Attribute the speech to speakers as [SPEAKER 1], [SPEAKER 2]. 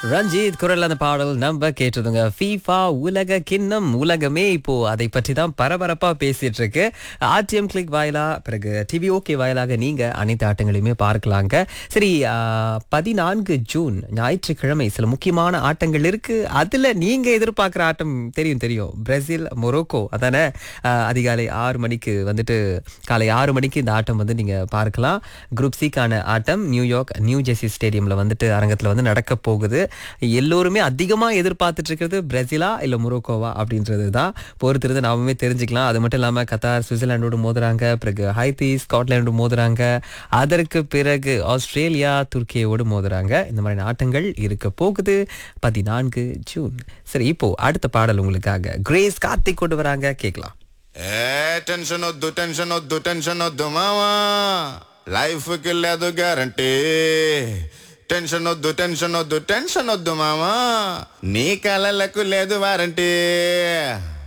[SPEAKER 1] ரஞ்சித் குரல் அந்த பாடல் நம்ம கேட்டதுங்க ஃபீஃபா உலக கிண்ணம் உலகமே இப்போ அதை பற்றி தான் பரபரப்பா பேசிட்டு இருக்கு ஆர்டிஎம் கிளிக் வாயிலா பிறகு டிவி ஓகே வாயிலாக நீங்க அனைத்து ஆட்டங்களையுமே பார்க்கலாங்க சரி ஆ, பதினான்கு ஜூன் ஞாயிற்றுக்கிழமை சில முக்கியமான ஆட்டங்கள் இருக்கு அதுல நீங்க எதிர்பார்க்குற ஆட்டம் தெரியும் தெரியும் பிரேசில் மொரோக்கோ அதானே ஆ, அதிகாலை ஆறு மணிக்கு வந்துட்டு காலை ஆறு மணிக்கு இந்த ஆட்டம் வந்து நீங்க பார்க்கலாம் குரூப் சிக்கான ஆட்டம் நியூயார்க் நியூ ஜெர்சி ஸ்டேடியம்ல வந்துட்டு அரங்கத்துல வந்து நடக்க போகுது எல்லோருமே அதிகமா எதிர்பார்த்துட்டு இருக்கிறது பிரேசிலா இல்ல மொரோக்கோவா அப்படின்றது தான் பொறுத்திருந்து நாமுமே தெரிஞ்சுக்கலாம் அது மட்டும் இல்லாம கத்தார் சுவிட்சர்லாண்டோடு மோதுறாங்க பிறகு ஹைத்தி ஸ்காட்லாண்டோடு மோதுறாங்க அதற்கு பிறகு ஆஸ்திரேலியா துர்க்கியோடு மோதுறாங்க இந்த மாதிரி ஆட்டங்கள் இருக்க போகுது பதினான்கு ஜூன் சரி இப்போ அடுத்த பாடல் உங்களுக்காக கிரேஸ் கார்த்திக் கொண்டு வராங்க கேட்கலாம்
[SPEAKER 2] ఏ టెన్షన్ వద్దు టెన్షన్ వద్దు టెన్షన్ వద్దు మామా లైఫ్కి లేదు గ్యారంటీ టెన్షన్ వద్దు టెన్షన్ వద్దు టెన్షన్ వద్దు మామా నీ కలలకు లేదు వారంటీ